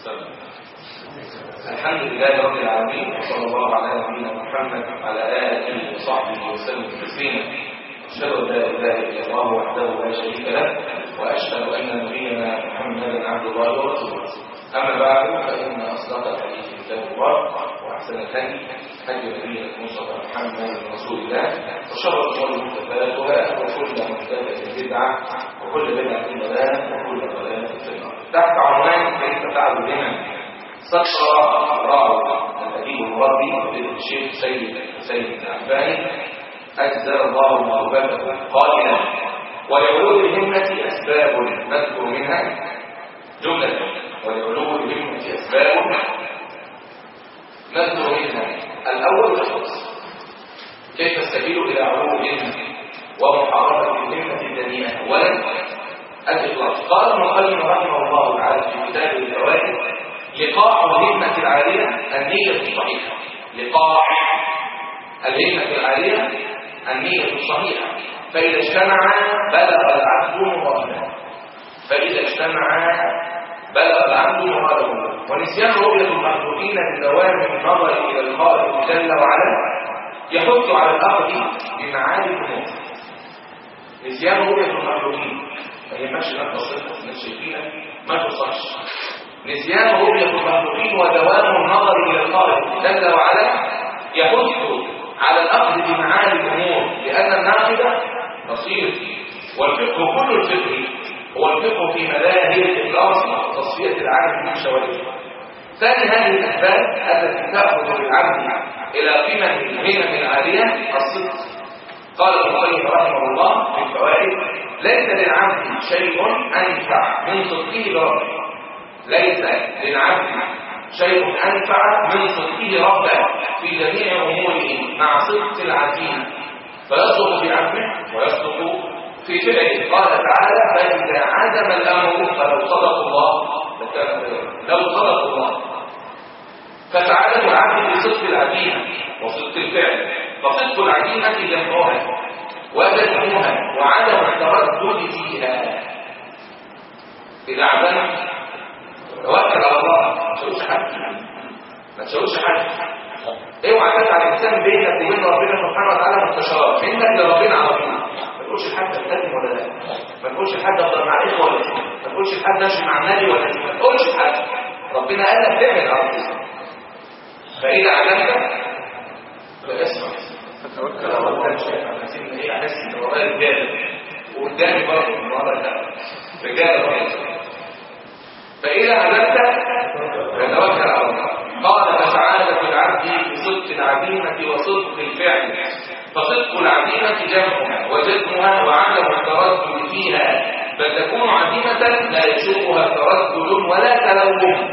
وسلم الحمد لله رب العالمين وصلى الله على نبينا محمد وعلى اله وصحبه وسلم تسليما اشهد ان لا اله الا الله وحده لا شريك له واشهد ان نبينا محمدا عبد الله ورسوله اما بعد فان اصدق الحديث كتاب الله واحسن الهدي هدي نبينا المصطفى محمد رسول الله وشر الامور محدثاتها وكل محدثه بدعه وكل بدعه ضلاله وكل ضلاله في النار تحت عنوان كيف تعبد بنا سطر راو الأديب المربي للشيخ سيد سيد العفاني أجزل الله موهبته قائلا ولعلو الهمة أسباب نذكر منها جملة ولعلو الهمة أسباب نذكر منها الأول الإخلاص كيف السبيل إلى علو الهمة ومحاربة الهمة الدنيئة أولا الإخلاص قال ابن القيم رحمه الله تعالى في كتابه الفوائد لقاح الهمة العالية النية الصحيحة لقاح الهمة العالية النية الصحيحة فإذا اجتمع بلغ العبد مراده فإذا اجتمع بلغ العبد مراده ونسيان رؤية المخلوقين بدوام النظر إلى الخالق جل وعلا يحث على الأخذ بمعاني الأمور نسيان رؤية المخلوقين ما يهمكش انك تصدق الناس شايفينك ما تصحش نسيان رؤية المخلوقين ودوام النظر إلى الخالق جل وعلا يحث على الأخذ بمعاني الأمور لأن الناقد بصير والفقه كل الفقه هو الفقه في مذاهب الإخلاص وتصفية العالم من شوائبه ثاني هذه الأسباب التي تأخذ بالعبد إلى قمم الهمم العالية الصدق قال ابن القيم رحمه الله في الفوائد ليس للعبد شيء أنفع من صدقه بربه ليس للعبد شيء أنفع من صدقه ربه في جميع أموره مع صدق العزيمة فيصدق في عزمه ويصدق في فعله قال تعالى فإذا عزم الأمر فلو صدق الله لكان لو صدق الله فسعادة العبد بصدق العزيمة وصدق الفعل فصدق العزيمة جمعها وجمعها وعدم التردد فيها إذا عزمت توكل على الله ما تشوفش حد ما تشوفش حد اوعى تجعل الانسان بينك وبين ربنا سبحانه وتعالى مستشار انك لربنا على طول ما تقولش لحد التزم ولا لا ما تقولش لحد افضل مع الاخوه ولا لا ما تقولش لحد امشي مع النبي ولا لا ما تقولش لحد ربنا قال لك تعمل على طول فاذا علمت فاسمع توكل على الله مش عايز ان ايه احس ان ورايا رجاله وقدامي برضه المره ده رجاله برضه فإذا علمت فتوكل على الله قال فسعادة العبد بصدق العزيمة وصدق الفعل فصدق العزيمة جمعها وجزمها وعدم التردد فيها بل تكون عزيمة لا يشوفها تردد ولا تلوم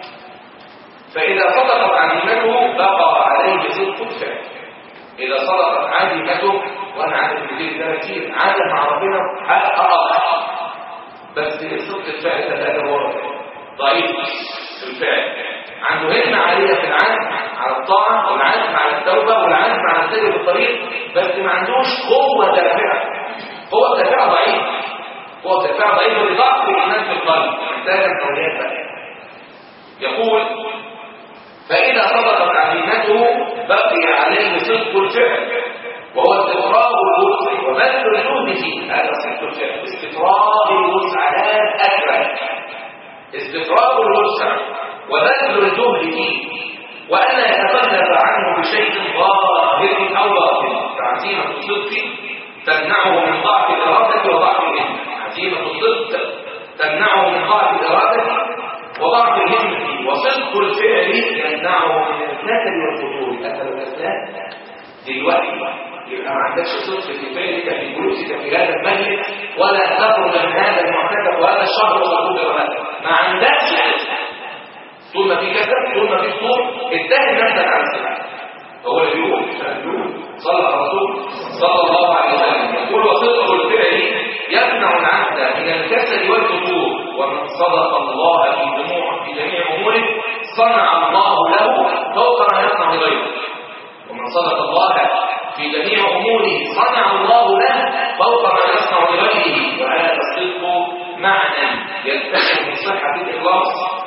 فإذا صدقت عزيمته بقى عليه صدق الفعل إذا صدقت عزيمته وأنا عارف كتير ده كتير عزم مع ربنا حقق بس صدق الفعل ثلاثة ورا ضعيف في الفعل عنده همة عالية في العزم على الطاعة والعزم على التوبة والعزم على السير في الطريق بس ما عندوش قوة دافعة قوة دافعة ضعيف قوة دافعة ضعيفة لضعف الإيمان في القلب محتاجة الأوليات بقى يقول فإذا صدقت عزيمته بقي عليه صدق الفعل وهو استفراغ الوسع وبذل الجهد فيه هذا صدق الفعل استفراغ الوسع لا أكبر استفراغ الوسع وبذل الجهد فيه وأن يتخلف عنه بشيء ظاهر أو باطن فعزيمة الصدق تمنعه من ضعف الإرادة وضعف الهمة عزيمة الصدق تمنعه من ضعف الإرادة وضعف الهمة وصدق الفعل يمنعه من الكسل والفتور أكل الأسلام دلوقتي يبقى ما عندكش صدق في فعلك في جلوسك في هذا المجلس ولا تخرج من هذا المعتكف وهذا الشهر وتقول ما عندكش طول ما في كسل طول ما في فطور اتهم نفسك على السبع هو اللي بيقول بيقول صلى الرسول صلى الله عليه وسلم يقول وصدق الفعل يمنع العبد من الكسل والفتور ومن صدق الله في جميع في جميع اموره صنع الله له فوق ما يصنع غيره ومن صدق الله في جميع اموره صنع الله له فوق ما يصنع لغيره وهذا الصدق معنى يلتزم من صحه الاخلاص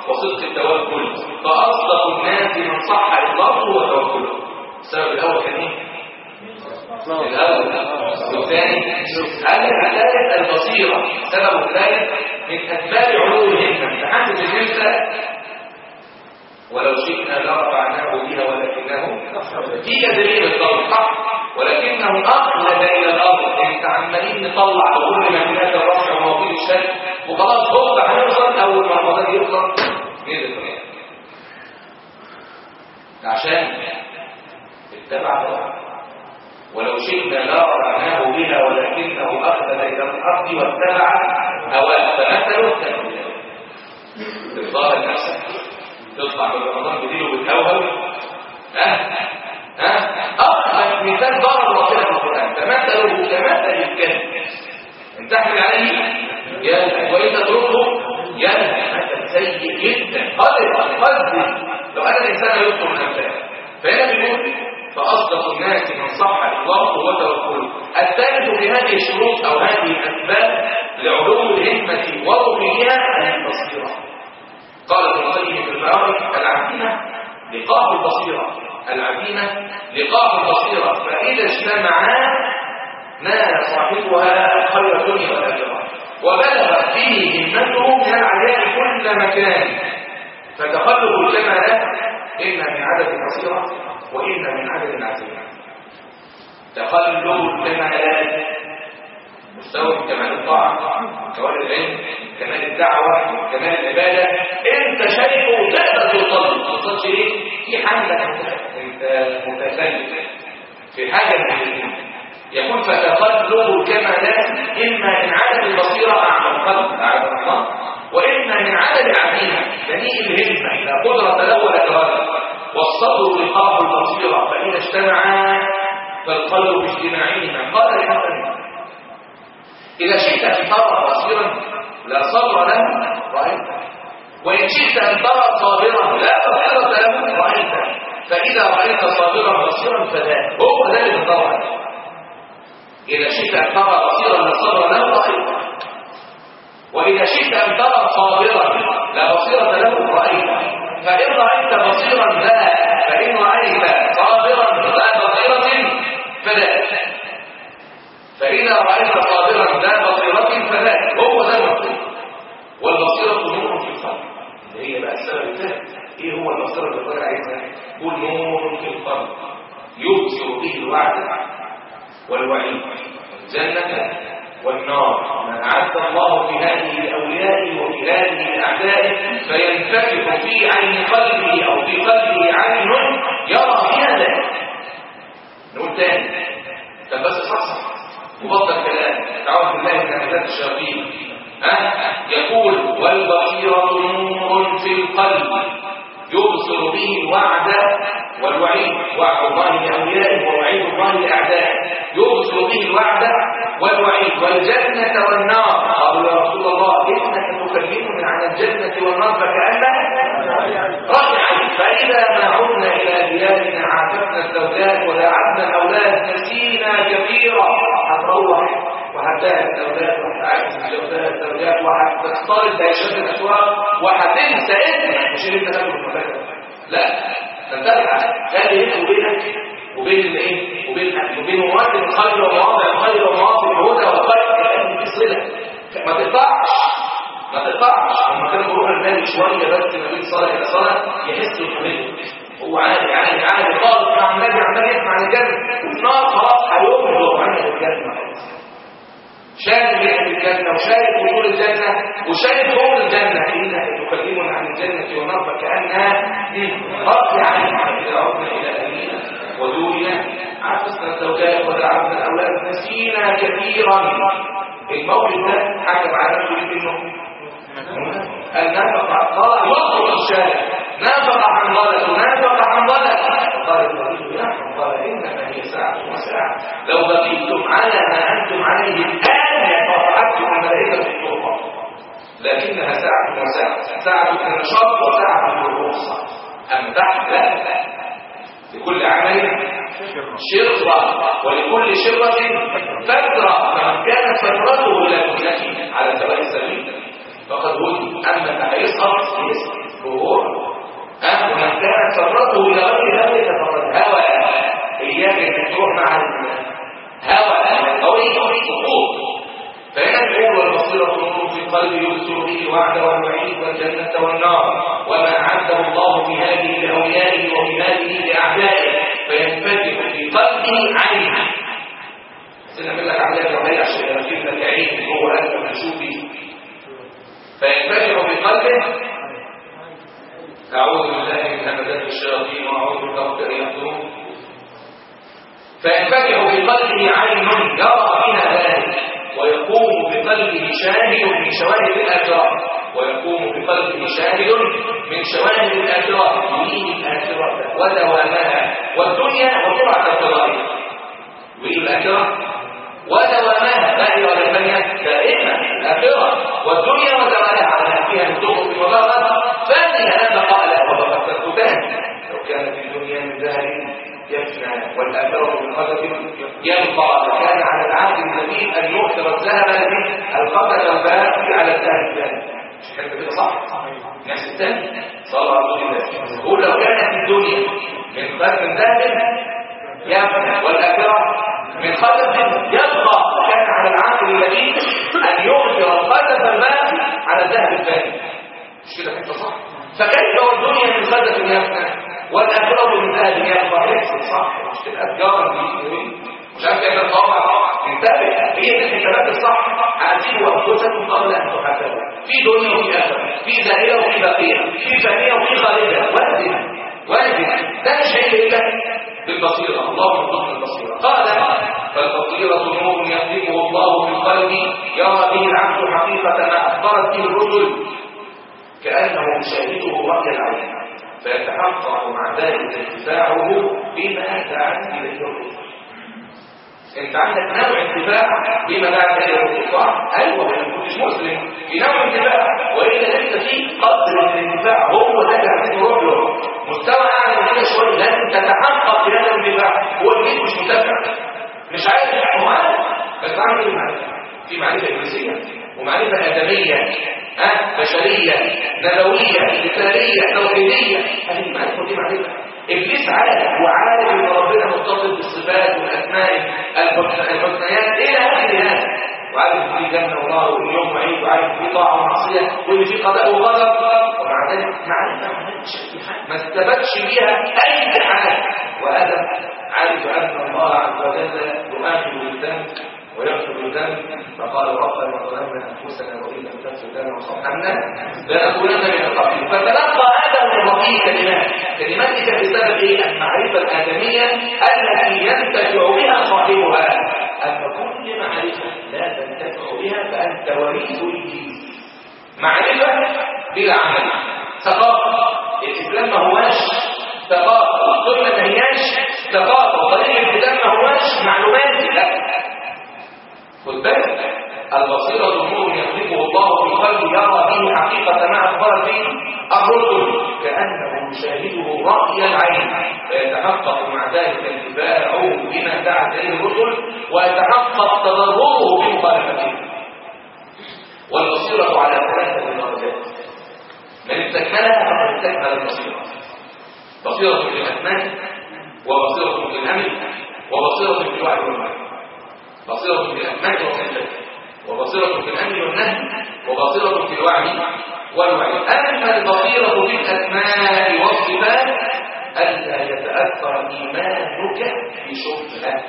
وصدق التوكل فأصدق الناس من صح إخلاصه وتوكله السبب الأول كان إيه؟ الأول والثاني هل الثالث البصيرة السبب الثالث من أسباب علو الهمة فحدث الهمة ولو شئنا لرفعناه بها ولكنه هي دليل الضوء صح ولكنه أخلد إلى الأرض انت عمالين نطلع بكل ما هناك الرفع وموضوع الشك وخلاص هو هنوصل أول ما رمضان يخلص نزل عشان اتبع ولو شئنا لرفعناه بها ولكنه أخلد إلى الأرض واتبع هواه فمثله الظاهر نفسك تطلع من رمضان بديله بالهوهو ها ها اقرب مثال ضرب ربنا في القران تمثله كمثل الكلب ان تحمل عليه يلهث وان تتركه يلهث مثل سيء جدا قدر قدر لو ان الانسان يذكر من امثاله فهنا بيقول فاصدق الناس من صح اخلاقه وتوكله الثالث في هذه الشروط او هذه الاسباب لعلوم الهمه ورقيها البصيره قال ابن القيم في المعارف العزيمة لقاء البصيرة العزيمة لقاء البصيرة فإذا اجتمعا نال صاحبها خير الدنيا والآخرة وبلغ فيه همته من العذاب كل مكان فتقلب الكمالات إما من عدد البصيرة وإما من عدد العزيمة تقلب الكمالات مستوى كمال الطاعة كمال العلم كمال الدعوة كمال العبادة انت شايفه تقدر توصل ما توصلش ليه في حاجة انت متسلل في حاجة من يكون فتقلب الكمالات اما من عدد البصيرة اعمى القلب اعلى الله واما من عدد العزيمة دليل الهمة لا قدرة له ولا إرادة والصبر لقاء البصيرة فإذا اجتمعا فالقلب باجتماعهما قال لحسن إذا شئت أن ترى بصيرا لا صبر له رأيت وإن شئت أن ترى صابرا لا بصيرة له رأيت فإذا رأيت صابرا بصيرا فذاك هو ذلك الضوء إذا شئت أن ترى بصيرا لا صبر له رأيت وإذا شئت أن ترى صابرا لا بصيرة له رأيت فإن رأيت بصيرا لا فإن رأيت صابرا لا بصيرة فذاك فإذا رأيت صابرا ذا بصيرة فذاك هو ذا المطلوب والبصيرة نور في القلب اللي هي بقى السبب الثالث ايه هو البصيرة اللي الراجل عايزها قول نور في القلب يبصر به الوعد والوعيد الجنة والنار من أعد الله في هذه لأوليائه وفي هذه لأعدائه فينفتح في عين قلبه أو في قلبه عين يرى فيها ذلك نقول تاني طب بس صحصح مبطل كلام تعوذ بالله من همزات الشياطين ها يقول والبصيرة نور في القلب يبصر به الوعد والوعيد وعد الله لأوليائه ووعيد الله لأعدائه يبصر به الوعد والوعيد والجنة والنار قالوا يا رسول الله إنك تكلمنا عن الجنة والنار فكأنها رجعا فإذا ما عدنا إلى بلادنا عاتبنا الزوجات وداعبنا الأولاد نسينا كثيرا هتروح وهتلاقي الزوجات وهتعكس الزوجات الزوجات وهتختار تعيشات الأسواق وهتنسى إنت مش اللي أنت تاكل المفاجأة لا تنتبه هذه هي وبينك وبين الايه وبين وبين مواد الخير ومواضع الخير ومواضع الهدى والخير في صله ما تقطعش ما تقطعش هم كانوا بيروحوا النادي شويه بس ما بين صلاه الى صلاه يحسوا بحريه هو عادي عادي عادي خالص مع النادي عمال يسمع الجنه والنار خلاص هيقوم عن الجنه خلاص شايف ريحه الجنه وشايف وصول الجنه وشايف نور الجنه انك تكلمنا عن الجنه والنار فكانها رفع عن اذا عدنا الى اهلنا ودورنا عفسنا الزوجات ودعمنا الاولاد نسينا كثيرا المولد ده حكم على نفسه انه النفق قال يطلق الشارع نافق عن غلط نافق عن غلط قال الرجل يحكم قال انما هي ساعه وساعه لو بقيتم على ما انتم عليه الان لرفعتكم الملائكه في الطرقه لكنها ساعه وساعه ساعه النشاط وساعه الرخصه ام تحت لا لكل عمل شرة ولكل شرة فترة فمن كانت فترته لا تنتهي على سواء السبيل فقد هدي اما اللي هيسقط يسقط ظهور ها ومن كانت سرته الى غير ذلك فقد هوى اياك ان تروح مع الهوى او سقوط فهنا العلم والبصيرة نور في القلب يبصر به الوعد والوعيد والجنة والنار وما أعده الله في هذه لأوليائه وبهذه لأعدائه فينفتح في قلبه عين سنة من لك عملية رمية عشان يركب لك عين جوه قلبك تشوفي فينفتح في قلبه أعوذ بالله من همزات الشياطين وأعوذ بك أن يحضرون فينفتح في قلبه عين يرى فيها ذلك ويقوم بقلبه شاهد من شواهد الآخرة ويقوم بقلبه شاهد من شواهد الآخرة يريد الآخرة ودوامها والدنيا وسرعة القضاء يريد الآخرة ودوامها لا ولا ثانية دائما الآخرة والدنيا ودوامها على فيها نزول في مبالغة فانها لا بقاء لها وبقت تكتان لو كانت الدنيا من ذهب يفنى والآخرة من خلف يبقى فكان على العهد النبي أن يؤثر الذهب القدر الباقي على الذهب الثاني مش كده كده صح؟ نفس الثاني صلى الله عليه وسلم يقول لو كانت الدنيا من خلف ذهب يفنى والآخرة من خلف يبقى فكان على العهد النبي أن يؤثر القدر الباقي على الذهب الثاني مش كده كده صح؟ فكيف لو الدنيا من خلف يفنى والآخرة من ذهب يبقى يحصل صح مش تبقى تجارة مش عارف كيف الطبع انتبه هي دي الحسابات الصح اعزلوا انفسكم قبل ان تحاسبوا في دنيا وفي اخره في زائله وفي باقيه في فانيه وفي خالده وازن وازن ده مش هيجي الا بالبصيره الله يرزقنا البصيره قال فالبصيره نور يقذفه الله في القلب يرى به العبد حقيقه ما اخبرت به الرسل كانه يشاهده راي العين فيتحقق مع ذلك انتفاعه بما دعت اليه الرسل انت عندك نوع انتفاع بما دعت اليه الرسل صح؟ ايوه ما كنتش مسلم في نوع انتفاع والا ليس في قدر من الانتفاع هو ده اللي عايزين نروح له مستوى اعلى من كده شويه لازم تتحقق في هذا الانتفاع هو الجيل مش متابع مش عارف هو عارف بس عنده المعرفه في معرفه ابليسيه ومعرفه ادميه ها بشريه نبويه رساليه توحيديه هذه المعرفه دي معرفه ابليس عارف وعارف ان ربنا متصل بالصفات والاسماء الحسنيات الى اخر هذا وعارف ان في جنه ونار واليوم وعيد وعارف في طاعه ومعصيه واللي في قضاء وقدر ومع ذلك معرفه ما استفادش بيها اي حاجه وادم عارف ان الله عز وجل يؤاخذ بالذنب ويغفر الذنب فقال ربنا ظلمنا انفسنا وان لم تغفر لنا وترحمنا لنكونن من الخاسرين فتلقى ادم من ربه كلمات كلمات دي كانت بسبب ايه؟ المعرفه الادميه التي ينتفع بها صاحبها اما كل معرفه لا تنتفع بها فانت وريث ابليس معرفه بلا عمل ثقافه الاسلام ما هواش ثقافه السنه ما هياش ثقافه طريق الالتزام ما هواش معلومات لا خد بالك البصيرة نور يخلقه الله في القلب يرى به حقيقة ما أخبر به الرسل كأنه يشاهده رأي العين فيتحقق مع ذلك انتفاعه بما دعت إليه الرسل ويتحقق تضرره بمخالفته والبصيرة على ثلاثة درجات من استكملها فقد استكمل البصيرة بصيرة في الأسماء وبصيرة في الأمن وبصيرة في الوعي والمعرفة بصيرة في الأسماء والصفات وبصيرة في الأمن والنهي وبصيرة في الوعي والوعي أما البصيرة في الأسماء والصفات ألا يتأثر إيمانك بشبهة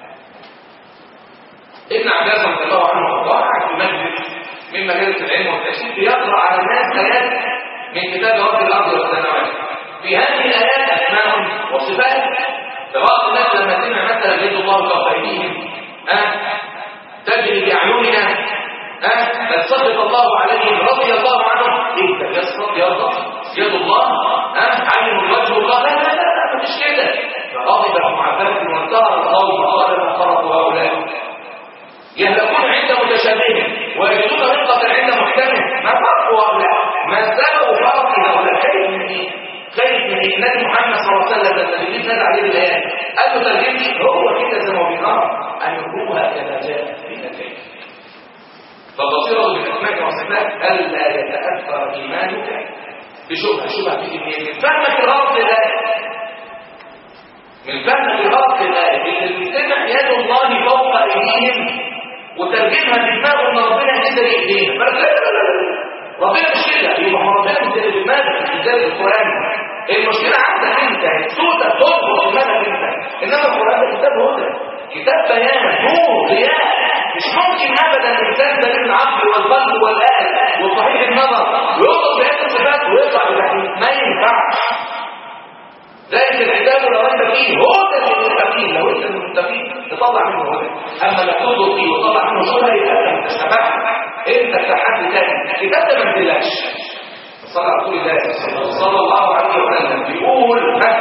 ابن عباس رضي الله عنه وارضاه في مجلس من مجالس العلم والتأكيد بيقرأ على الناس آيات من كتاب رب الأرض والسماوات في هذه الآيات أسماء وصفات فبعض الناس لما سمع مثلا يد الله فوق أيديهم أه؟ تجري بأعيننا أه؟ بل سخط الله عليهم رضي الله عنهم إيه ده يسخط يرضى يد الله أه؟ عين وجه الله لا لا لا مفيش كده فغضب ابن عباس وانتهر القوم وقال ما خرقوا هؤلاء يهلكون عند متشابههم ويجدون رقة عند محكمهم ما فرقوا هؤلاء ما سببوا فرق هؤلاء كيف من ايه؟ كيف من ايه؟ النبي محمد صلى الله عليه وسلم لما النبي نزل عليه الايات قال له ترجمني هو كده زي ما هو بيقرا أن يكونها كما جاء في الكيف فبصيرة بالأسماء والصفات ألا يتأثر إيمانك بشبهه شبهه في كميه من فهمك الغلط للايه من فهمك الغلط للايه ان المستمع يد الله فوق ايديهم وترجمها في دماغه ان ربنا ليس بايدينا لا لا لا لا ربنا مش كده يبقى ربنا مش في دماغك مش زي القران المشكله عندك انت السودة تربط في دماغك انت انما القران ده كتاب هدى كتاب بيان نور ضياء مش ممكن ابدا الانسان ده من العقل والقلب والآل وصحيح النظر ويوصل بهذه الصفات ويطلع بتحديد ما ينفعش ذلك الكتاب لو انت فيه هدى للمتقين لو انت من المتقين تطلع منه هدى اما لا تنظر فيه وتطلع منه شبهه يبقى انت متشبه انت كحد تاني الكتاب ده ما تدلكش صلى رسول الله صلى الله عليه وسلم بيقول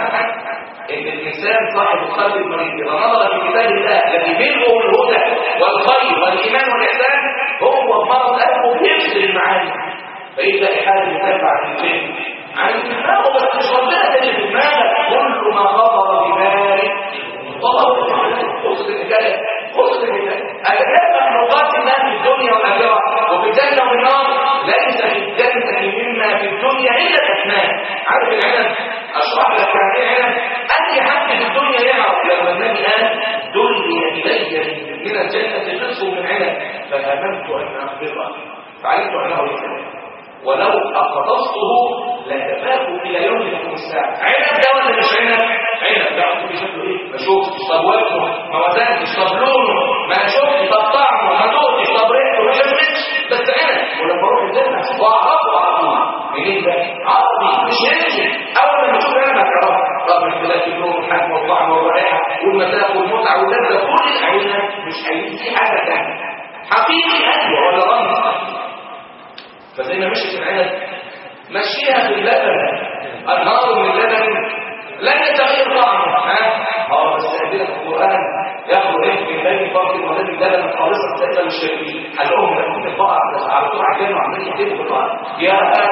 ان الانسان صاحب القلب المريض اذا نظر في كتاب الله الذي منه الهدى والخير والايمان والاحسان هو مرض قلبه بيفصل المعاني فيبدا حاله يدافع عن الفهم عن دماغه بس مش ربنا تجي في دماغك كل ما خطر ببالك طلب خلصت الحكايه خلصت الحكايه اتكلم مخلوقات الناس في الدنيا والاخره وفي الجنه والنار ليس في الجنه مما في الدنيا الا الاسماء عارف العنب اشرح لك يعني ايه عنب اي حد في الدنيا يعرف لما النبي قال دلي الي من الجنه قسم من عنب فامنت ان اخبره فعلمت انه ليس ولو أقتصته لكفاك إلى يوم تكون الساعة عنب ده ولا مش عنب؟ عنب ده أنت شكله إيه؟ ما شفتش طب وزنه ما وزنتش طب لونه ما شفتش طب طعمه ما دوقتش طب ريحته ما شمتش بس عنب ولما أروح الجنة وأعرفه على طول منين ده؟ عربي مش هندي أول ما تشوف عنب هتعرفه رغم اختلاف اللون والحجم والطعم والرائحة والمذاق والمتعة واللذة كل العينات مش هيجي حاجة ثانية حقيقي أيوه ولا رمز فزي ما مشيت العنب مشيها في اللبن انهار من اللبن لن يتغير طعمه ها اه بس عندنا في القران ياخذ ايه من بين فرق ولد اللبن خالصا تقبل الشركين هلقوهم لكم البقر على طول عجلوا عمالين يكتبوا في القران يا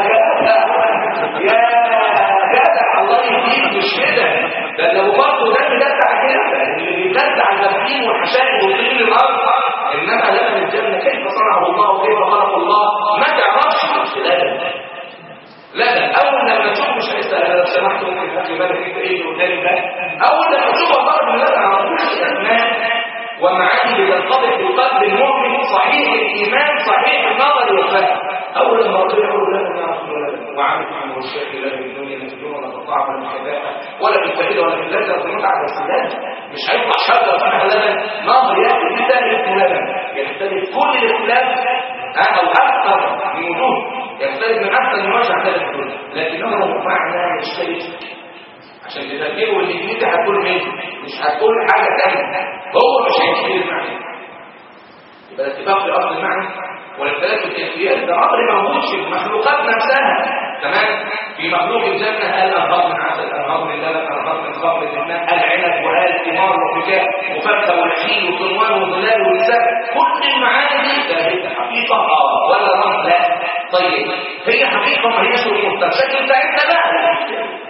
يا يا جدع الله يهديك مش كده ده لو برضه ده بيدلع كده اللي بيدلع البهيم والحشائش وطين الارض انما لبن الجنه كيف صنعه الله وكيف خلق الله ما تعرفش لا لا اول لما تشوف مش هيسال لو سمحت ممكن تاخد بالك انت ايه اللي قدامي ده اول لما تشوف ضرب اللبن على طول الاسماء ومعاني بتنطبق في قلب المؤمن صحيح الايمان صحيح النظر والفهم اول لما ربنا يقول لنا يا رسول الله وعملت من الشيخ لا في الدنيا مسجون ولا تطاع ولا مشابهه ولا بالفائده ولا باللذه ولا بالمتعه بس لا مش هيطلع شجره فيها لبن نهر ياتي في ثاني اسمه لبن يختلف كل الاختلاف او اكثر من وجوه يختلف من اكثر من وجه عن ذلك الدنيا لكنه معنى يختلف عشان تتركبه الاثنين دي هتكون ايه مش هتكون حاجه ثانيه هو مش هيجي المعنى يبقى الاتفاق في اصل المعنى والاختلاف في الكيفيات ده امر موجود في المخلوقات نفسها تمام في مخلوق الجنه قال انهار من عسل انهار من لبن انهار من خمر من ماء العنب وقال ثمار وفكاء وفاكهه ونخيل وصنوان وظلال ونساء كل المعاني دي ده هي حقيقه اه ولا رمز لا طيب هي حقيقه ما هيش المستشكل بتاعتنا بقى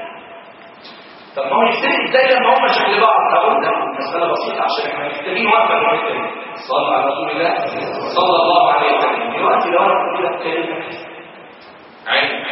طب ما هو يصير ازاي لما هم شكل بعض هقول لك مساله بسيطه عشان احنا محتاجين وقفه مهمه صلى على رسول الله صلى الله عليه وسلم دلوقتي لو انا قلت لك كلمه عين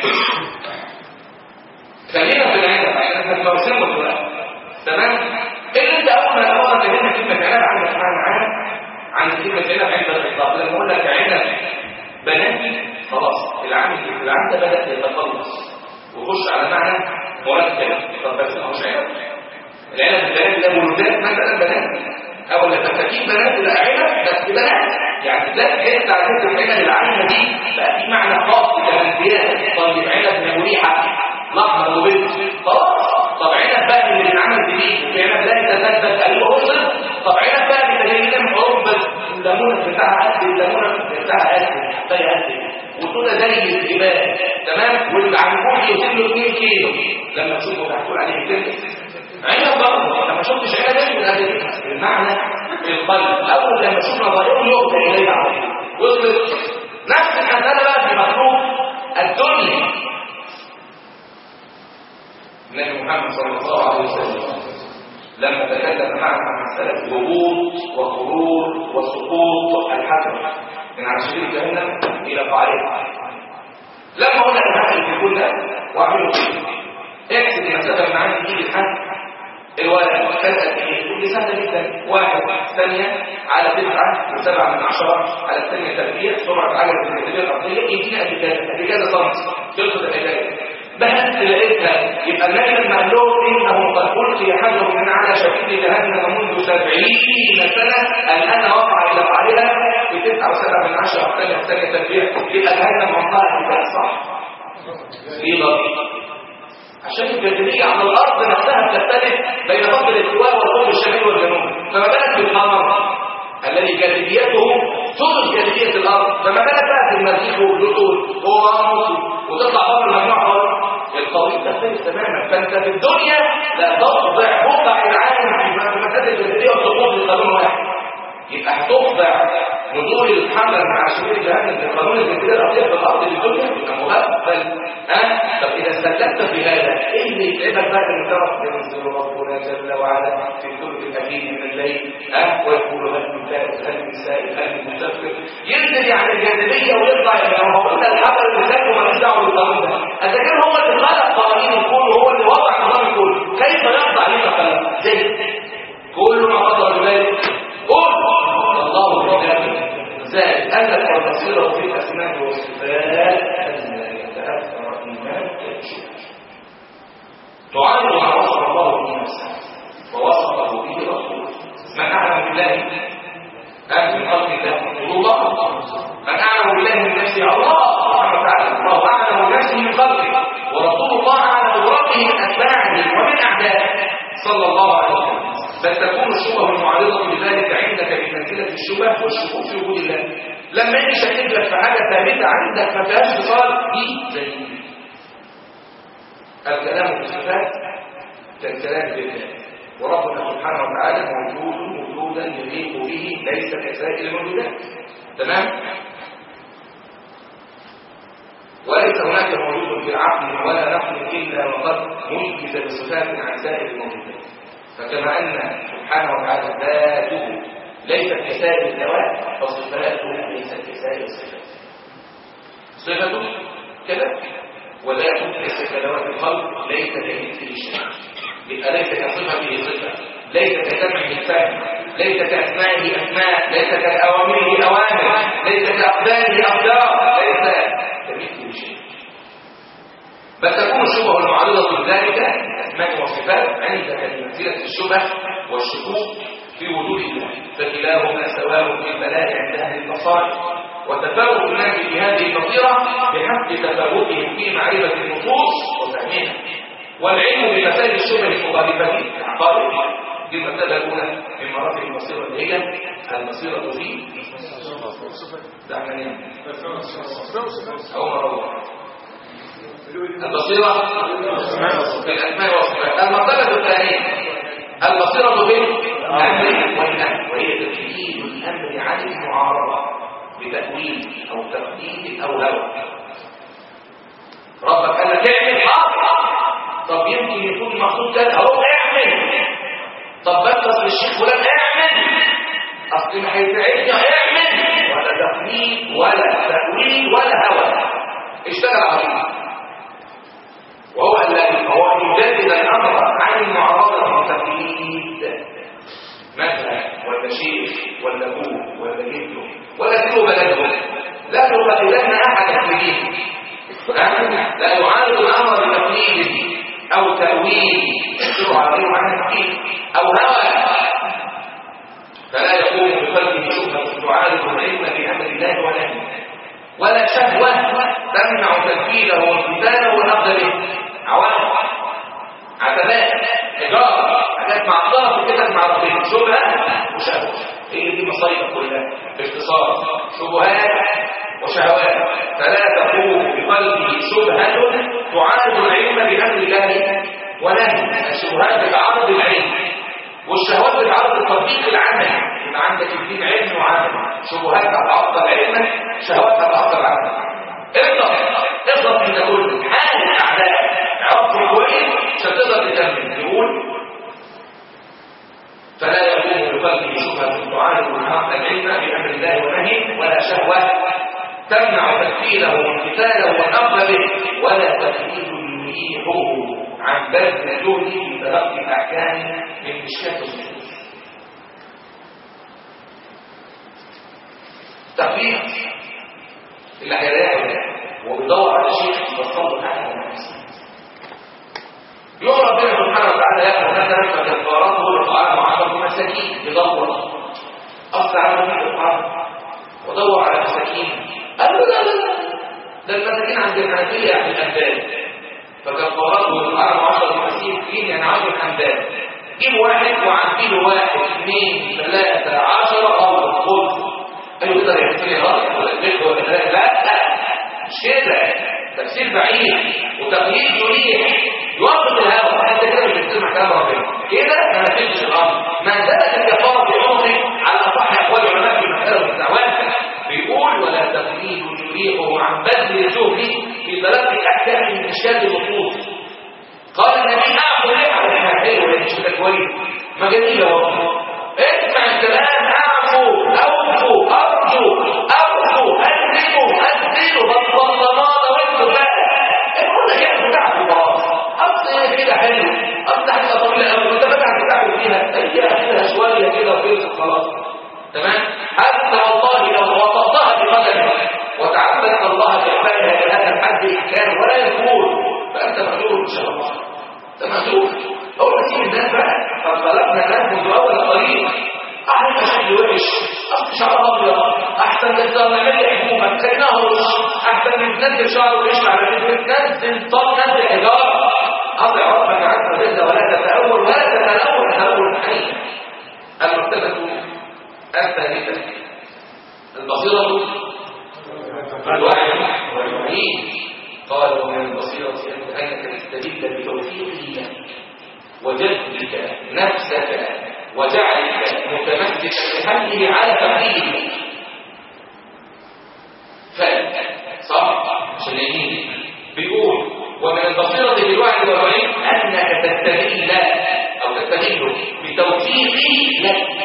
خلينا في العين عشان احنا بنوصل دلوقتي تمام اللي انت اول ما اول كلمه كلمه عنب عندك معنى عنب عن كلمه عنب عند الاطلاق لما اقول لك عنب بناتي خلاص العام العام ده بدا يتخلص وخش على معنى مركب طب بس هو مش عنب العنب البنات ده مولودات مثلا بنات او لا تفاكين بنات لا عنب بس بنات يعني تلاقي حته على فكره العنب العامه دي بقى في معنى خاص كالانبياء طيب عنب مريحه الاحمر وبيض خلاص طب عنب بقى اللي بيتعمل جديد وفي عنب لا يتثبت ايوه وصل طب عنب بقى اللي جاي من اوروبا الليمونه بتاعها قد الليمونه بتاعها قد حتى قد وتونه زي الجبال تمام والعنقود يوصل له 2 كيلو لما تشوفه تحكوا عليه كده عنب برضه انت ما شفتش عنب ايه من هذه المعنى في القلب اول لما شفنا ظاهره يؤتى اليه على طول وصلت نفس المساله بقى في مخلوق الدنيا النبي محمد صلى الله عليه وسلم لما تكلم معنا عن مساله هبوط وخروج وسقوط الحكم من عشرين جهنم الى قاعده لما قلنا الحكم في كل ده واعمله كده احسب المسافه من عندي تيجي لحد الولد كان قد ايه؟ تقول لي سهله جدا واحد ثانيه على تسعه وسبعه من عشره على الثانيه تربيع سرعه عجله الجاذبيه الارضيه يدينا قد كده قد كده سنتي خلصت الحكايه بحثت لقيتها يبقى النبي لما قال لهم انه قد القي حجر من على شفير جهنم منذ سبعين سنه الان وقع الى فعلها بتسعه وسبعه من عشره الثانيه الثانيه تربيع يبقى جهنم وقعها كده صح؟ ليه بقى؟ عشان الجاذبيه على الارض نفسها بتختلف بين خط الاستواء والقطب الشمالي والجنوبي فما بالك بالقمر الذي جاذبيته ثلث جاذبيه الارض فما بالك بقى بالمريخ وبلوتو وغاموس وتطلع بره المجموعه بره القضيه تختلف تماما فانت في الدنيا لا تخضع بقع العالم في مساله الجاذبيه والسقوط لقانون واحد يبقى هتخضع نزول الحمل مع شمال جهنم لقانون الجاذبيه الارضيه في الارض للدنيا يبقى مغفل ها طب اذا استسلمت في هذا ايه اللي يتعبك بقى ان تعرف ينزل ربنا جل وعلا في الثلث الاخير من الليل ها ويقول هل من ثالث هل من سائل هل من مسافر ينزل يعني الجاذبيه ويطلع يعني هو قلنا الحجر اللي ساكن ومالوش دعوه بالقانون ده اذا كان هو اللي خلق قوانين الكون وهو اللي وضع نظام الكون كيف يخضع لما خلق زي كل ما قدر ذلك قل الله بذلك زاد أنك والبصيرة في الأسماء والصفات أن يتأثر إيمانك بالشكر تعامل مع وصف الله به نفسه ووصفه به رسوله من أعلم بالله أهل من خلق الله الله من أعلم بالله من نفسه الله سبحانه وتعالى الله أعلم بنفسه من خلقه ورسول الله أعلم بربه من أتباعه ومن أعدائه صلى الله عليه وسلم بل تكون الشبه المعارضة لذلك عندك بمنزلة الشبه والشكوك في وجود الله لما يجي شكل لك في حاجة ثابتة عندك ما فيهاش اتصال دي زي الكلام في الصفات كالكلام بالله وربنا سبحانه وتعالى موجود وجودا يليق به ليس كسائر الموجودات تمام وليس هناك موجود في العقل ولا نقل الا وقد ميز بصفات عن سائر الموجودات فكما أن سبحانه وتعالى ذاته ليست كسائر الذوات فصفاته ليست كسائر الصفات صفته كذا وذاته ليس كذوات الخلق ليس كمثله شيء يبقى ليس كصفته صفه ليس كسمعه الفهم ليس كاسمائه اسماء ليس كاوامره اوامر ليس كاقداره اقدار ليس كمثله شيء بل تكون الشبه المعارضة لذلك الأسماء والصفات عندك بمنزلة الشبه والشكوك في وجود الله فكلاهما سواء في البلاء عند أهل البصائر وتفاوت الناس في هذه البصيرة بحسب تفاوتهم في معرفة النصوص وفهمها والعلم بمسائل الشبه المخالفة كعقائد دي المسألة الأولى من مراتب البصيرة اللي هي البصيرة في دعنا نعم أو مرة البصيرة في الأسماء والصفات المرتبة الثانية البصيرة في الأمر والنهي وهي تشديد الأمر عن المعارضة بتأويل أو تقديم أو هوى ربك قال لك اعمل حاضر طب يمكن يكون المقصود كده اهو اعمل طب بس للشيخ فلان اعمل اصل ما هيساعدني اعمل ولا تقديم ولا تأويل ولا هوى اشتغل عليه وهو الذي هو ان يجدد الامر عن المعارضه والتقليد مثلا ولا شيخ ولا ابوه ولا جده ولا سيبه بلده لا تقلدن احدا في دينه لا يعارض الامر بتقليد او تاويل يعارض عن الدين او هوى فلا يقوم بقلبه شبهه تعارض العلم بامر الله ونهيه ولا شهوة تمنع تنفيذه وامتثاله والنقد به عوامل عتبات إيجار حاجات معطلة في كده مع ربنا شبهة وشهوة هي دي مصايب كلها باختصار شبهات وشهوات فلا تقوم بقلبه شبهة تعارض العلم بأمر الله ونهي الشبهات بتعارض العلم والشهوات بتعارض التطبيق العملي يبقى عندك الدين علم وعمل شبهات هتعطل علمك شهوات هتعطل عملك اضغط اضغط من ده كله حال الاعداء عرفوا كويس مش هتقدر تكمل يقول فلا يكون بقلبه شبهه تعارض الحق العلم بامر الله ونهي ولا شهوه تمنع تكفيره وامتثاله والامر به ولا تكفير عن بذل جهده في تلقي الاحكام من مشكات النصوص تقليد اللي هيلاقي وبيدور على شيء يوصله احسن نفسه يوم ربنا سبحانه وتعالى يأمر مثلا فكفارته إطعام عشرة مساكين يدور أصل على مين الإطعام ودور على مساكين قال له لا لا لا ده المساكين عند الحنفية يعني الأمداد فكفارته إطعام عشرة مساكين يعني عشر أمداد جيب واحد وعندي له واحد اثنين ثلاثة عشرة أو خذ قالوا يقدر يعمل لي غلط ولا البيت ولا لا لا مش كده تفسير بعيد وتقليد يريح يوافق الهوى انت كده مش بتسمع كلام ربنا كده ما نفذش الامر ما زالت الكفاره في عمره على اصح اقوال العلماء في مساله الدعوات بيقول ولا تقليد يريحه عن بذل جهده في تلقي الاحكام من اشكال النصوص قال النبي اعفو ليه على انها حلوه مش كده كويس ما جميله والله اسمع الكلام اعفو اوفوا ارجو ارجو انزلوا انزلوا بطل ضمانه وانتوا بقى المهم كده بتاعكم خلاص اصل كده حلو اصل حاجه طويله قوي انت بقى هتتعبوا فيها ايها فيها شويه كده وخلص خلاص تمام حتى والله لو وطأتها بقدمك وتعبدت الله بإحبابها إلى هذا الحد إن كان ولا يكون فأنت مأجور إن شاء الله أنت مأجور أول ما تيجي الناس بقى قد خلقنا الناس منذ أول الطريق أحلى شكل وحش أصل شعر أبيض أحسن من الزرنامية حكومة سكناه أحسن من تنزل شعر ويشمع على فكرة تنزل طب نزل حجارة أطع ربك عز وجل ولا تتأول ولا تتأول تأول الحقيقة المرتبة الثالثة البصيرة الوعي واليقين قال ومن البصيرة أنك تستدل بتوفيقه لك وجذبك نفسك وجعلك متمسكا بحمله على تقليده فعلا صح عشان يمين بيقول ومن البصيرة بالوعي والوعيد أنك تستدل أو تستدل بتوفيقه لك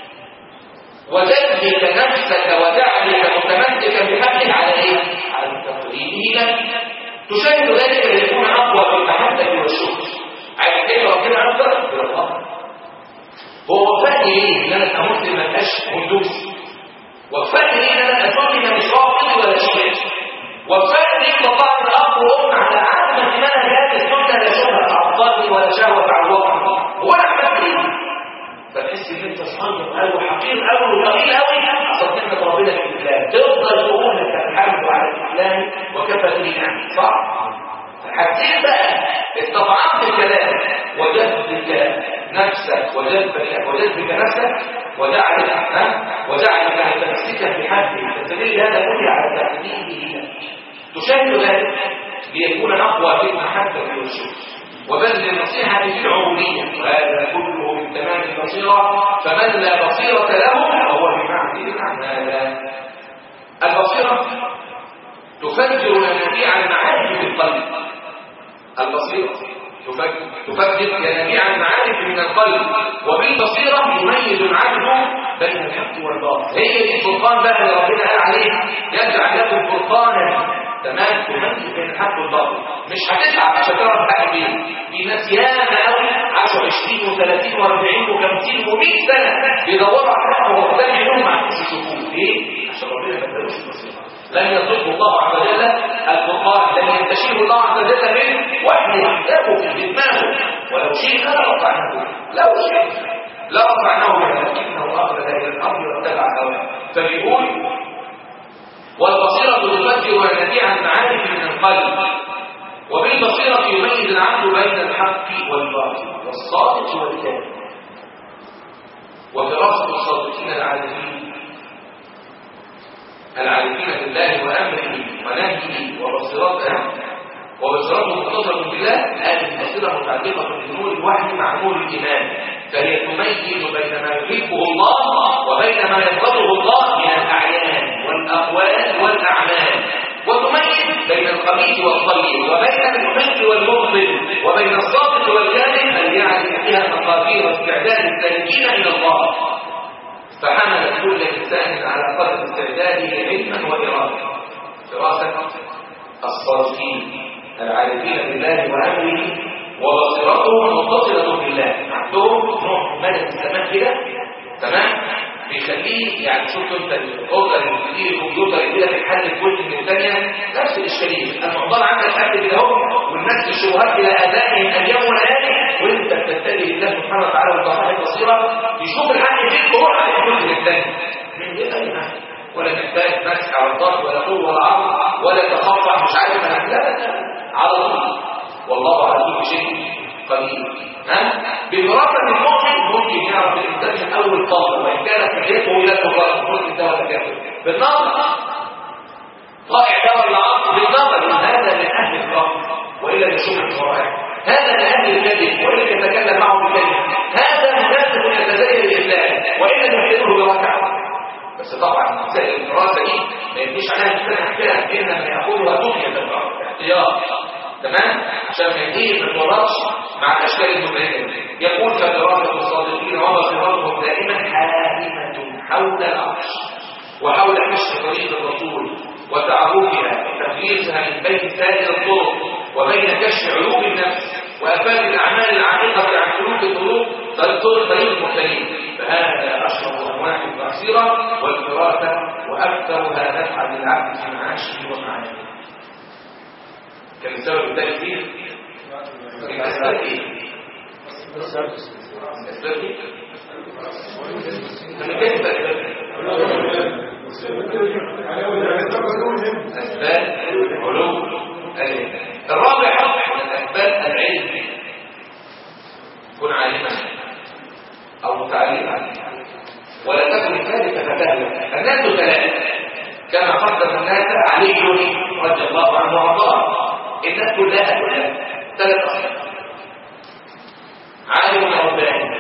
وجذبك نفسك وجعلك متمسكا بحمله على ايه؟ على تقليده لك تشاهد ذلك ليكون اقوى في المحبه والشكر عايز تدعي ربنا اكثر الى الله هو وفاني ليه ان انا كمسلم ما ابقاش هندوسي وفاني ليه ان انا اسلم مش رافض ولا شيء وفاني ليه مطاعم الاب وام على عدم منهجات السنه لا شبهه تعطلني ولا شهوه تعوضني هو انا عملت ايه؟ فتحس ان انت صغير قوي وحقير قوي وقليل قوي اصل نعمه ربنا في الاسلام تفضل تقول لك الحمد على الاسلام وكفى به نعمه صح؟ حسيت بقى استطعمت الكلام وجذبك نفسك وجذبك وجذبك نفسك وجعلك وجعلك متمسكا بحده تستدل هذا كله على تحديده لك تشاهد ذلك ليكون اقوى في المحبه والشكر وبذل النصيحة في العبودية وهذا كله من تمام البصيرة فمن لا بصيرة له فهو بمعزل عن هذا البصيرة تفجر ينابيع المعارف في القلب البصيرة تفجر ينابيع المعارف من القلب وبالبصيرة يميز العبد بين الحق والباطل هي دي الفرقان بقى اللي ربنا قال عليه يجعل لكم فرقانا تمام تميز بين الحق والباطل مش هتتعب مش هتعرف الحق فين في ناس ياما قوي 10 20 و30 و40 و50 و100 سنه بيدوروا على الحق ومقتنعين ما عرفوش يشوفوه ليه؟ عشان ربنا ما ادالوش البصيره لن يصدق الله عز وجل الفرقان لن ينتشره الله عز وجل من وحي يحتاجه في دماغه ولو شئنا لرفعناه لو شئنا لرفعناه ولكنه اخرج الى الارض واتبع هواه فبيقول والبصيرة تفجر ينابيع المعارف من القلب وبالبصيرة يميز العبد بين الحق والباطل والصادق والكاذب وفراسة الصادقين العارفين العارفين بالله وأمره ونهيه وبصيرته وبصيرته متصلة بالله هذه البصيرة متعلقة بنور الوحي مع نور الإيمان فهي تميز بين ما يحبه الله وبين ما يغضبه الله من الأعيان والأقوال والأعمال وتميز بين الخبيث والطيب وبين المحب والمبطل وبين الصادق والكاذب بل يعرف فيها مقادير استعداد السالكين إلى الله فحمل كل إنسان على قدر استعداده علما وإرادة دراسة الصادقين العارفين بالله وأمره وبصيرتهم متصلة بالله عندهم نوع من ملك السماء كده تمام بيخليه يعني شفت انت الاوردر اللي بتجي الكمبيوتر يجي لك الحل في جزء من الثانيه نفس الاشكاليه الموضوع عندك قد كده اهو والناس الشبهات الى اذانهم ايام وليالي وانت بتتجه لله سبحانه وتعالى وتصحيح البصيره يشوف الحل فيك تروح على الجزء الثاني من غير اي معنى ولا محتاج مسح على الضغط ولا طول ولا عرض ولا تخفع مش عارف انا لا لا لا على طول والله على كل شيء قدير ها بدراسه المؤمن ممكن يعرف الانسان من اول طاقه وان كانت حياته الى الكفار ممكن ده ولا كافر بالنظر ضائع ده ولا عصر بالنظر هذا من اهل الكفر والا يشوف القران هذا من اهل الكذب والا يتكلم معه بكلمه هذا منافق يتزين الاسلام والا يحيطه بركعه بس طبعا مسائل الدراسه دي ما يبنيش عليها الانسان احكام انما ياخذها دنيا بالارض احتياط تمام عشان ما يجيش ما يتورطش مع الاشكال المتعبه يقول فدراسه الصادقين وبصيرتهم دائما حاكمه حول العرش وحول حشر طريق الرسول وتعرفها وتفريزها من بين سائر الطرق وبين كشف عيوب النفس وافاد الاعمال العميقه عن سلوك الطرق طريق طريق المرسلين فهذا اشرف انواع التعصيره والفراسه واكثرها نفعا للعبد في معاشه ومعاشه كان السبب الثاني فيه الاسباب ايه؟ الاسباب ايه؟ انا كيف اسباب علوم الرابع الاسباب العلم كن عالما او متعلما ولا تكن ذلك فتهلك الناس ثلاثه كما قدم الناس علي رضي الله عنه وارضاه الناس كلها كلها ثلاث أصناف عالم رباني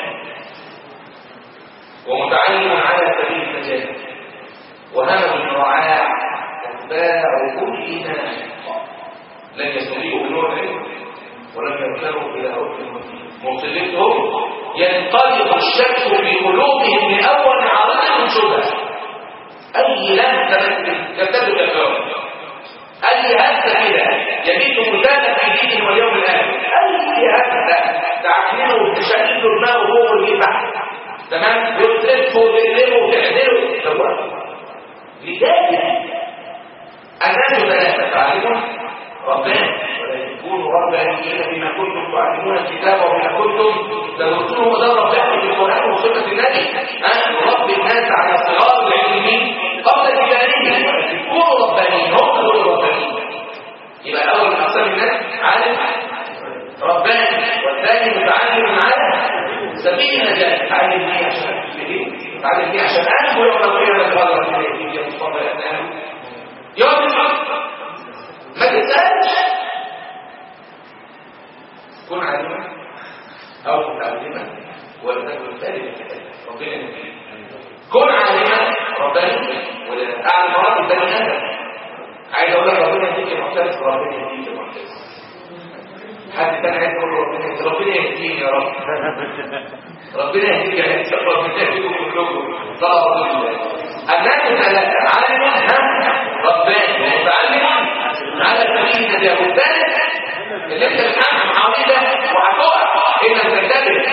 ومتعلم على سبيل المجال وهمم رعاع أتباع كل ناشط لن يستطيعوا بنور العلم ولم يركنوا إلى ركن المسلم مرسلتهم ينطلق الشك في قلوبهم لأول عارض شبهه أي لم تبتدئ الأفكار أي هزة كده يميت مكانا في دينه واليوم الآخر أي هزة تعمله تشدد الماء فوق اللي تحت تمام وتلفه وتقلبه وتعدله سواء لذلك الناس ثلاثة تعلمون ربنا ولا تكونوا ربانيين بما كنتم تعلمون الكتاب وبما كنتم تدرسون مدرب تحت في القرآن وسنة النبي أن رب الناس على صغار العلم قبل كبارهم كونوا ربانيين هم دول ربانيين يبقى الاول من اقسام الناس عالم رباني والثاني متعلم على سبيل النجاة تعلم ليه عشان تعلم ليه عشان انا ويوم القيامة تغادر اليه يا مصطفى يا ابنان يوم ما تسالش كن عالما او متعلما والثاني الثالث ربنا يهديك كن عالما رباني ولا اعلم مرات البني ادم عايز اقول لك ربنا يهديك معتز ربنا يهديك معتز حد تاني عايز يقول ربنا يهديك ربنا يهديك يا رب ربنا يهديك يا انت ربنا يهديكم كلكم صلاه الله الناس ثلاثه عالم هم رباني متعلم على سبيل النجاه والثالث اللي انت بتحكم حواليه ده وهتقع انك تنتبه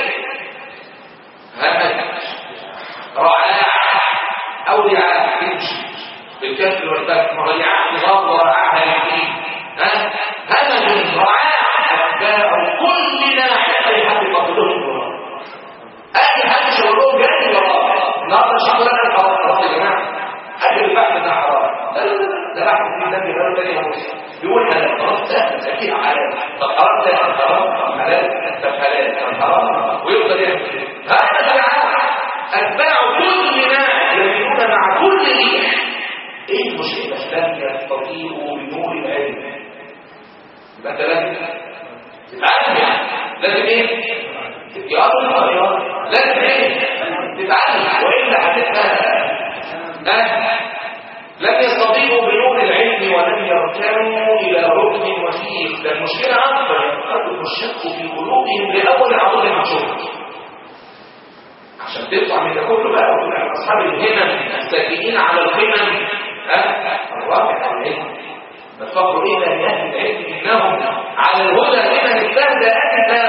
همك رعاع أولياء يمشي بالكسر والكسر مريعة نظام ورعاها يمين ها هذا من رعاع أتباع كل ناحية أي حد يقبلهم وراه أي حد شغلهم جاني وراه النهارده الشغل أنا خلاص خلاص يا جماعة أجل البحث ده حرام لا لا لا ده بحث في ذنب غير تاني هو يقول حلال خلاص سهل أكيد حلال طب حرام ده حرام طب حلال طب حلال طب حرام ويفضل يعمل هذا العالم أتباع كل ما يجرون مع كل ريح إيه المشكلة؟ لم يستطيعوا بنور العلم يبقى أنت لازم تتعلم يعني لازم إيه؟ يا أبو لازم إيه؟ تتعلم وإلا هتبقى أه لم يستطيعوا بنور العلم ولم يركنوا إلى ركن وثيق ده المشكلة أكبر ينقلب الشك في قلوبهم لأول عضل مكشوف عشان تطلع من ده كله بقى وتبقى اصحاب الهمم الساكنين على القمم ها الرابع العلم تفكروا ايه لا اهل العلم انهم على الهدى لمن اهتدى ادنى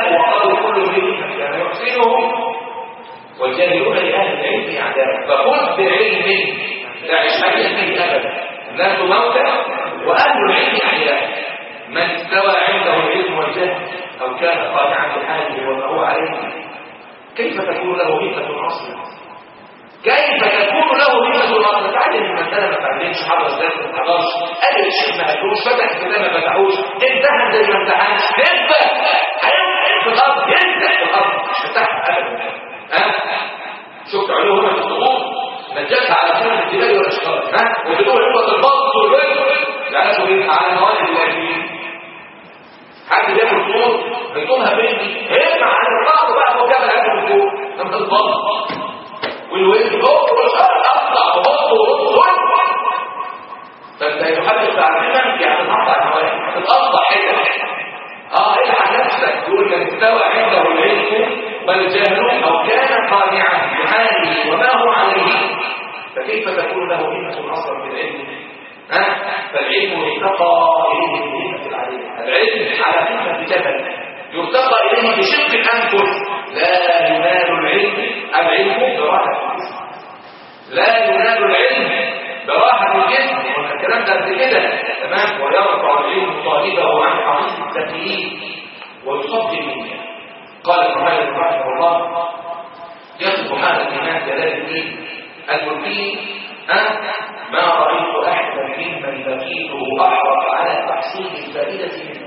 والجاهلون لأهل العلم أعداء فقل بعلم تعيش حيا فيه أبدا الناس موتى وأهل العلم أحياء من استوى عنده العلم والجهل أو كان خادعا بحاله وما هو عليه كيف تكون له همة أصلا كيف تكون له همة الأرض تعلم المسألة ما تعلمش حضر ذات ما حضرش قال الشيخ ما قالوش فتح الكتاب ما فتحوش امتحن زي ما امتحنش اثبت هيمتحن في الأرض يمتحن في الأرض مش هتحت أبدا ها شفت علوم في الضغوط نجاح على سنة الجبال والأشجار ها وبتقول عقبة البط والوجه يعني شو على مواد اللاجئين حد بياكل طول بيطولها بيني هيسمع عن الرأس بقى هو جبل عنده الفوق لما البط والوزن فوق والارض اطلع وبط ورد فانت يحدث تعليما يعني تقطع الهواء تتقطع حته اه الحق نفسك تقول من استوى عنده العلم والجهل او كان قانعا بحاله وما هو عليه فكيف تكون له همه اصلا في العلم ها فالعلم يرتقى اليه بهمه العليم العلم على همه جبل يرتقى اليه بشق الانفس لا ينال العلم العلم براحة الجسم لا ينال العلم براحة الجسم والكلام ده قبل كده تمام ويرفع العلم طالبه عن حقيقة التكليف ويصدق منه قال محمد رحمه الله يصف هذا الإمام جلال الدين الملكي أه ما رأيت أحدا ممن لقيته أحرص على تحصيل الفائدة منه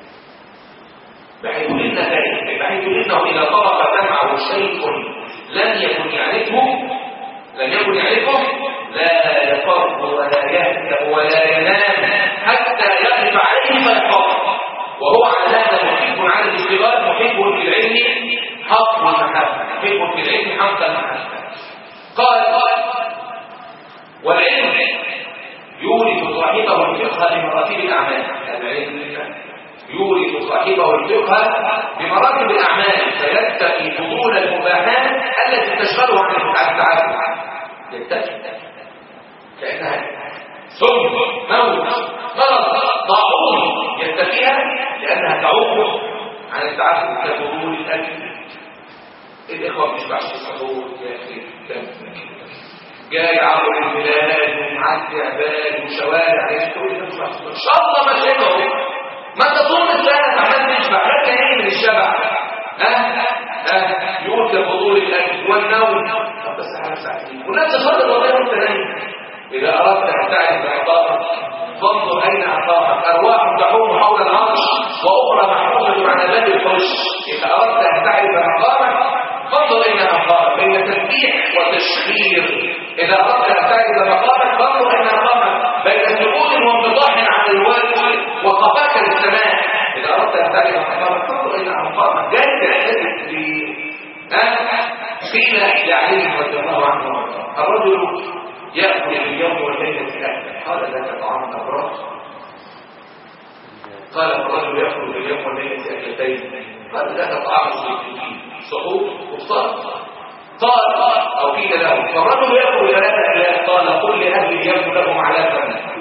بحيث إن بحيث إنه إذا طبق دمعه شيء لم يكن يعرفه لم يكن يعرفه لا يفر ولا يهدأ ولا ينام حتى يقف عليه فيحفظه وهو على هذا محب على الاشتغال محب في العلم حق المحبة محب في العلم حق المحبة قال والعلم يورث صاحبه الفقه لمراتب الأعمال العلم يورث صاحبه الفقه بمراتب الأعمال فيتقي فضول المباحات التي تشغله عن التعبد يتقي كأنها ثم موت مرض طاعون يتقيها لأنها تعوق عن التعبد كفضول الأكل الإخوة مش بعش الصدور يا أخي جاي عبر البلاد ومعدي عباد وشوارع يقول ان شاء الله ما شبهه ما تظن السنة عمال تشبع لك ايه من الشبع ها ها يقول كفضول الاكل والنوم طب بس على ساعتين والناس تصدر والله وانت نايم اذا اردت ان تعرف عطاءك فانظر اين عطاءك ارواح تحوم حول العرش واخرى محفوظه على باب الفرش اذا اردت ان تعرف عطاءك فانظر اين عطاءك بين تسبيح وتشخير اذا اردت ان تعرف مقامك فانظر اين عطاءك بين سجود وانقطاع عن الوالد وقفاك للسماء إذا أردت أن تعرف مقامك فانظر إلى مقامك جاي تعتد في قيل لعلي رضي الله عنه وارضاه الرجل يأكل اليوم والليلة أكلا قال ذاك طعام أبرد قال الرجل يأكل اليوم والليلة أكلتين قال ذاك طعام الصديقين سحور وفطار قال أو قيل له فالرجل يأكل ثلاثة أكلات قال قل لأهل يأكل لهم على فمه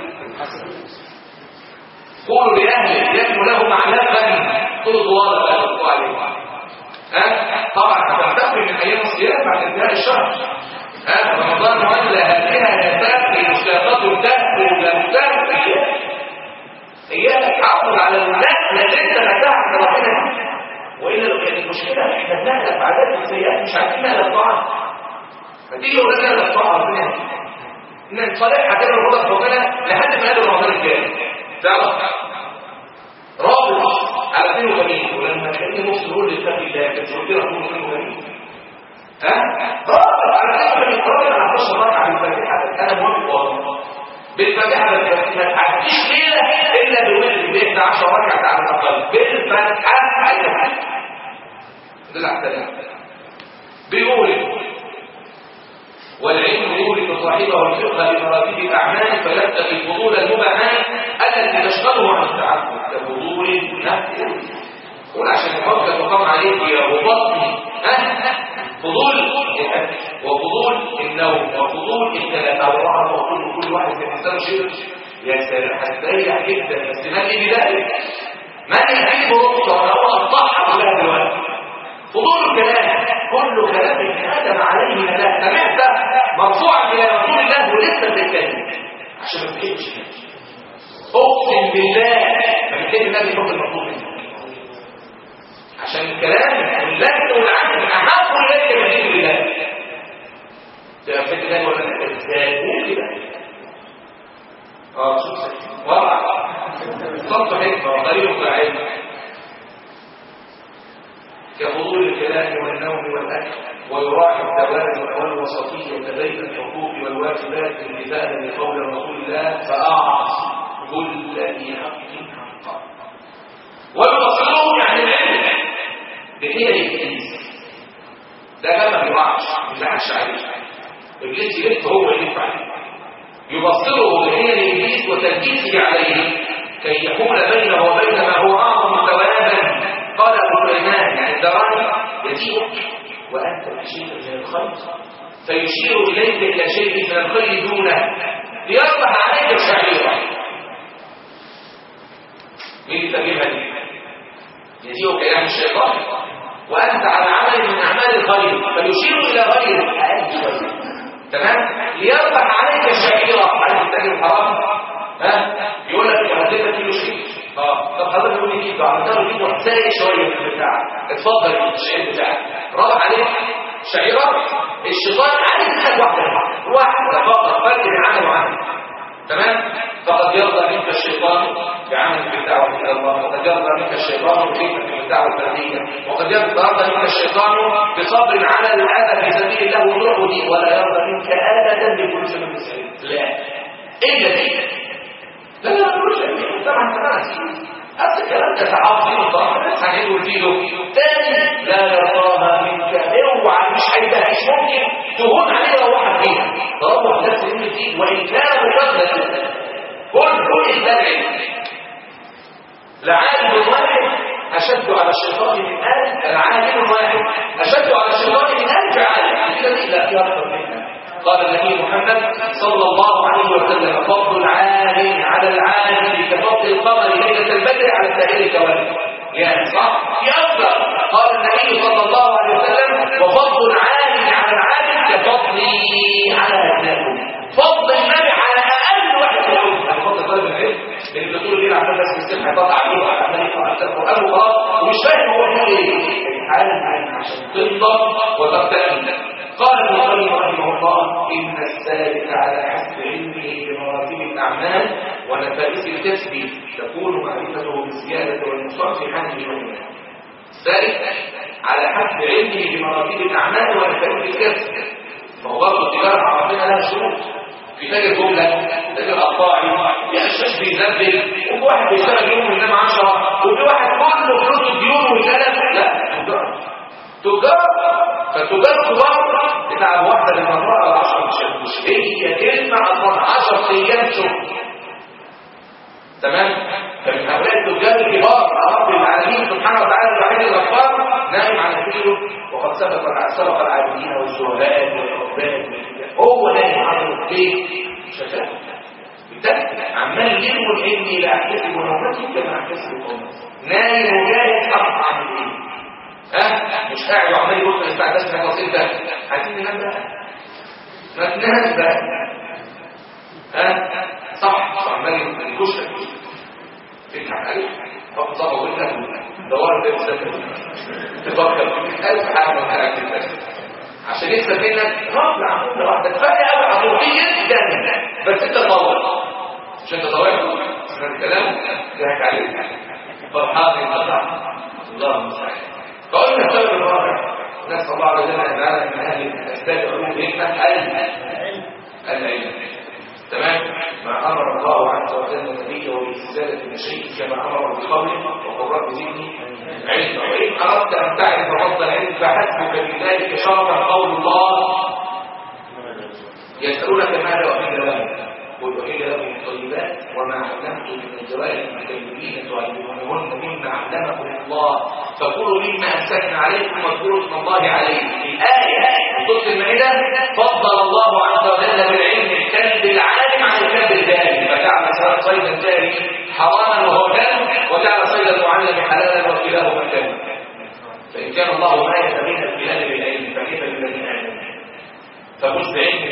قولوا لأهله يبنوا لهم علافا طول طوال بقى تبقوا عليه ها طبعا هتنتقل من ايام الصيام بعد انتهاء الشهر ها رمضان ولا هذه يتاكل مشتاقات تاكل لم تاكل اياك تحافظ على النقله اللي انت نتاعك ربنا والا لو كانت المشكله احنا بنهلك بعدات السيئات مش عارفين نهلك الطاعه فتيجي ولادنا نهلك الطاعه ربنا ان نصالحها كده ونقول ربنا لحد ما نقابل رمضان الجاي تعرف رابط على 82 ولما تلاقيه نص نقول للتقي الله كنت قلت له نقول 82 ها رابط على 82 رابط على 11 ركعه بالفاتحه انا موافق والله بالفاتحه ما تعديش ليله الا بالوتر ب 11 ركعه على الاقل بالفاتحه اي حاجه دول على بيقول والعلم يورث صاحبه الفقه لمراتب الاعمال فيتقي فضول المباحات التي تشغله عن التعبد كفضول النفس قول عشان يفكر مقام عليك يا بطني فضول الاكل وفضول النوم وفضول الكلام او بعض وكل كل واحد من الانسان شيء يا سلام هتريح جدا بس ما لي بذلك ما يجيب رخصه ولا هو اصطح كلها دلوقتي فضول الكلام كل كلام ابن ادم كتب عليه لا سمعت مرفوعا الى رسول الله ولسه بتتكلم عشان ما تكذبش اقسم بالله ما بتكلم النبي حب المطلوب منك عشان الكلام واللفظ والعقل احب اليك من دين الله تبقى فكرة الله ولا انت ازاي قول كده اه شوف وضع صوت حكمه وقليل علم كفضول الكلام والنوم والاكل ويراعي التوازن والوسطيه بين الحقوق والواجبات امتثالا لقول رسول الله فاعط كل ذي حق حقا والمصلوب يعني العلم بهي الابليس ده بقى ما بيوقعش ما بيزعلش عليه ابليس يلف هو يلف عليه يبصره بهي الابليس وتلبيسه عليه كي يحول بينه وبين ما هو اعظم ثوابا قال ابو سليمان يعني الدراني يجيئك وانت بشيء من الخير فيشير اليك الى شيء من الخير دونه ليصبح عليك الشعيره مين تجيبها دي يجيئك كلام الشيطان وانت على عمل من اعمال الخير فيشير الى غيرك اقل شويه تمام ليربح عليك الشعيره عايز تتاجر الحرام ها يقول لك هديتك كيلو شيء اه طب حضرتك يقول لي كيلو عملت له كيلو سايق شويه في البتاع اتفضل الشعير بتاعك رابح عليك شعيره الشيطان عايز منك واحده واحده فقط فرق بين عمل وعمل تمام فقد يرضى منك الشيطان بعمل بالدعوة إلى الله وقد يرضى منك الشيطان بخدمة بالدعوة الفردية وقد يرضى منك الشيطان بصبر على الأذى في سبيل الله وجهدي ولا يرضى منك أبدا بكل سبب سعيد لا إلا دي لا لا مش طبعا طبعا أصل الكلام ده تعاطي وضعف الناس هنقول فيه تاني لا يرضاها منك اوعى مش هيبقى مش ممكن تهون عليه لو واحد فيها ضربه في نفس اللي فيه وإن كان مقدر كل كل البدع لعالم واحد أشد على الشيطان من ألف العالم واحد أشد على الشيطان من ألف عالم كده دي لا في أكثر منها قال النبي محمد صلى الله عليه وسلم فضل العالم على العالم كفضل القمر ليلة البدر على سائر الكواكب يعني صح في أكثر قال النبي صلى الله عليه وسلم وفضل العالم على العالم كفضلي على أبنائكم فضل النبي على أقل واحد في الأمة فضل طالب العلم اللي بتقول ليه عمال بس السمع يطلع عليه وعلى عمال يقرا حتى القرآن وخلاص ومش فاهم هو بيقول ايه العالم عشان تنضب وتبتدئ قال ابن القيم رحمه الله ان السالك على حسب علمه بمراتب الاعمال ونفائس الكسب تكون معرفته بالزياده والنقصان في حاله يومه السالك على حسب علمه بمراتب الاعمال ونفائس الكسب فهو برضه التجاره عرفنا لها شروط في تاجر جمله تاجر قطاعي يشتري بينزل وفي واحد بيشتغل يوم وينام 10 وفي واحد كله فلوسه ديون وكلام لا تجاره تجاره فالتجار كبار بتاع واحده للمرأة العشر مش هي كلمة أصلا 10 أيام شغل تمام فمن هؤلاء التجار الكبار رب العالمين سبحانه وتعالى الوحيد الغفار نائم على كله وقد سبق سبق العابدين والزهاد والعباد هو نائم على ليه؟ شغال بالتالي عمال يلوي العلم لا احتسب نومتي كما احتسب قومتي نايم وجاهد اقطع عن الايه ها مش قاعد وعمال يبص الساعه ده اسمها بسيط ده عايزين ننام بقى ما تنام بقى ها صح عمال يكشف تضحك عليه طب صح وقول لك دور ده بسبب تفكر في ألف حاجه من حاجات كده عشان يكسب منك رفع عمودة واحدة كفاية قوي عمودية جدا بس انت تطور مش انت طورت سمعت الكلام ضحك عليك فرحان ينقطع الله المستعان فقلنا السبب الرابع نسأل الله عز وجل أن يجعلنا من أهل الأسباب علوم الحكمة العلم العلم تمام ما أمر الله عز وجل نبيه باستزادة المشيء كما أمر بقوله وقرب ذهني علم وإن أردت أن تعرف فضل العلم فحسبك بذلك شرفا قول الله يسألونك ماذا أحل لهم قل أحل لكم الطيبات وما علمتم من الجوارح المكلمين تعلمونهن مما علمكم الله فكلوا مما أمسكنا عليكم واذكروا اسم الله عليه الآية سورة المائدة فضل الله عز وجل بالعلم الكلب العالم عن الكلب الجاهل فجعل صيد الجاهل حراما وهو كلب وجعل صيد المعلم حلالا وكلاهما كلب فإن كان الله ما يتبين البلاد بالعلم فكيف بالذين آمنوا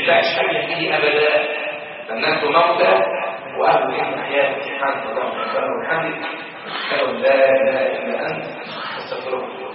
ينفعش حاجه فيه ابدا فالناس موتى واهل العلم احياء سبحانك اللهم وبحمدك اشهد ان لا اله الا انت استغفرك